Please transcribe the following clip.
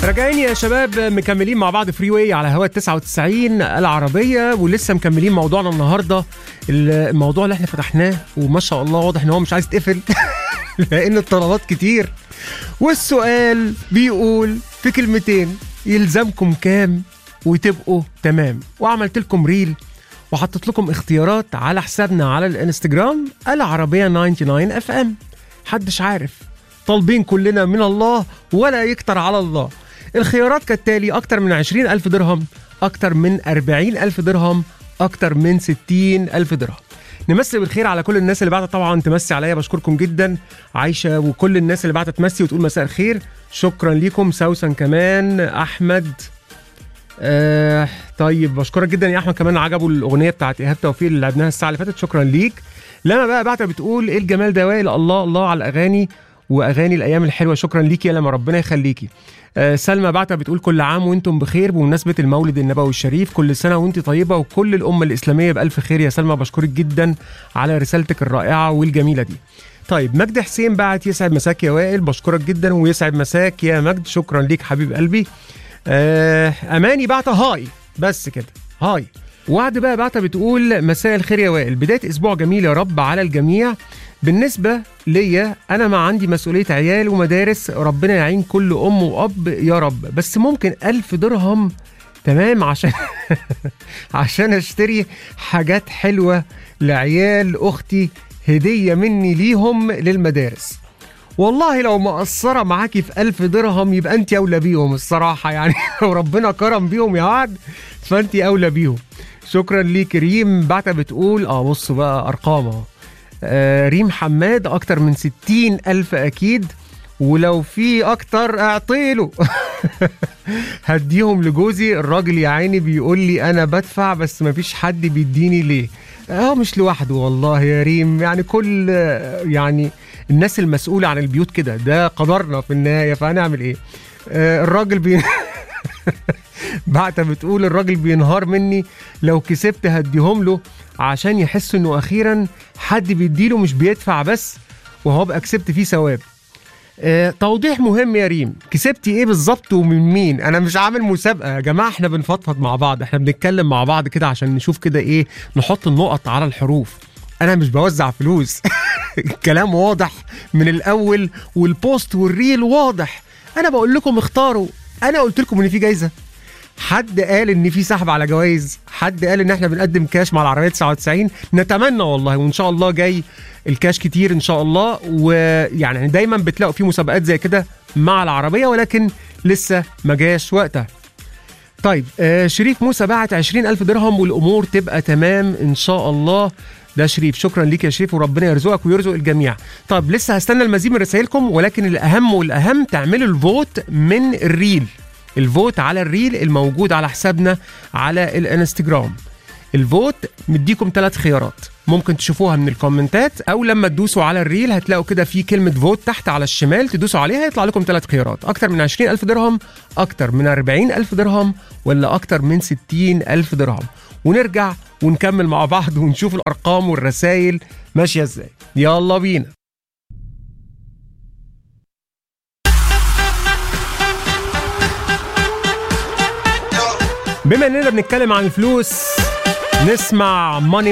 راجعين يا شباب مكملين مع بعض فري واي على هوا 99 العربيه ولسه مكملين موضوعنا النهارده الموضوع اللي احنا فتحناه وما شاء الله واضح ان هو مش عايز يتقفل لان الطلبات كتير والسؤال بيقول في كلمتين يلزمكم كام وتبقوا تمام وعملت لكم ريل وحطيت لكم اختيارات على حسابنا على الانستجرام العربيه 99 اف ام محدش عارف طالبين كلنا من الله ولا يكتر على الله الخيارات كالتالي أكتر من 20 ألف درهم أكتر من 40 ألف درهم أكتر من 60 ألف درهم نمسي بالخير على كل الناس اللي بعتت طبعا تمسي عليا بشكركم جدا عايشه وكل الناس اللي بعتت تمسي وتقول مساء الخير شكرا ليكم سوسن كمان احمد آه طيب بشكرك جدا يا احمد كمان عجبوا الاغنيه بتاعت ايهاب توفيق اللي لعبناها الساعه اللي فاتت شكرا ليك لما بقى بعتها بتقول ايه الجمال ده وائل الله الله على الاغاني واغاني الايام الحلوه شكرا ليكي يا لما ربنا يخليكي آه سلمى بعتها بتقول كل عام وانتم بخير بمناسبه المولد النبوي الشريف كل سنه وانت طيبه وكل الامه الاسلاميه بالف خير يا سلمى بشكرك جدا على رسالتك الرائعه والجميله دي طيب مجد حسين بعت يسعد مساك يا وائل بشكرك جدا ويسعد مساك يا مجد شكرا ليك حبيب قلبي آه اماني بعت هاي بس كده هاي وعد بقى بعتها بتقول مساء الخير يا وائل بدايه اسبوع جميل يا رب على الجميع بالنسبة ليا أنا ما عندي مسؤولية عيال ومدارس ربنا يعين كل أم وأب يا رب بس ممكن ألف درهم تمام عشان عشان أشتري حاجات حلوة لعيال أختي هدية مني ليهم للمدارس والله لو مقصرة معاكي في ألف درهم يبقى أنت أولى بيهم الصراحة يعني لو ربنا كرم بيهم يا وعد فأنت أولى بيهم شكرا ليك ريم بعتها بتقول اه بصوا بقى أرقام اهو آه ريم حماد اكتر من ستين الف اكيد ولو في اكتر اعطيله هديهم لجوزي الراجل يا عيني بيقول لي انا بدفع بس مفيش حد بيديني ليه اه مش لوحده والله يا ريم يعني كل يعني الناس المسؤولة عن البيوت كده ده قدرنا في النهاية فهنعمل ايه آه الراجل بي بعتها بتقول الراجل بينهار مني لو كسبت هديهم له عشان يحس انه اخيرا حد بيديله مش بيدفع بس وهو بقى كسبت فيه ثواب آه توضيح مهم يا ريم كسبتي ايه بالظبط ومن مين انا مش عامل مسابقه يا جماعه احنا بنفضفض مع بعض احنا بنتكلم مع بعض كده عشان نشوف كده ايه نحط النقط على الحروف انا مش بوزع فلوس الكلام واضح من الاول والبوست والريل واضح انا بقول لكم اختاروا انا قلت لكم ان في جايزه حد قال ان في سحب على جوائز حد قال ان احنا بنقدم كاش مع العربيه 99 نتمنى والله وان شاء الله جاي الكاش كتير ان شاء الله ويعني دايما بتلاقوا في مسابقات زي كده مع العربيه ولكن لسه ما جاش وقتها طيب آه شريف موسى بعت 20000 درهم والامور تبقى تمام ان شاء الله ده شريف شكرا ليك يا شريف وربنا يرزقك ويرزق الجميع طب لسه هستنى المزيد من رسائلكم ولكن الاهم والاهم تعملوا الفوت من الريل الفوت على الريل الموجود على حسابنا على الانستجرام الفوت مديكم ثلاث خيارات ممكن تشوفوها من الكومنتات او لما تدوسوا على الريل هتلاقوا كده في كلمه فوت تحت على الشمال تدوسوا عليها يطلع لكم ثلاث خيارات اكتر من 20000 درهم اكتر من 40000 درهم ولا اكتر من 60000 درهم ونرجع ونكمل مع بعض ونشوف الارقام والرسائل ماشيه ازاي يلا بينا بما اننا بنتكلم عن الفلوس نسمع ماني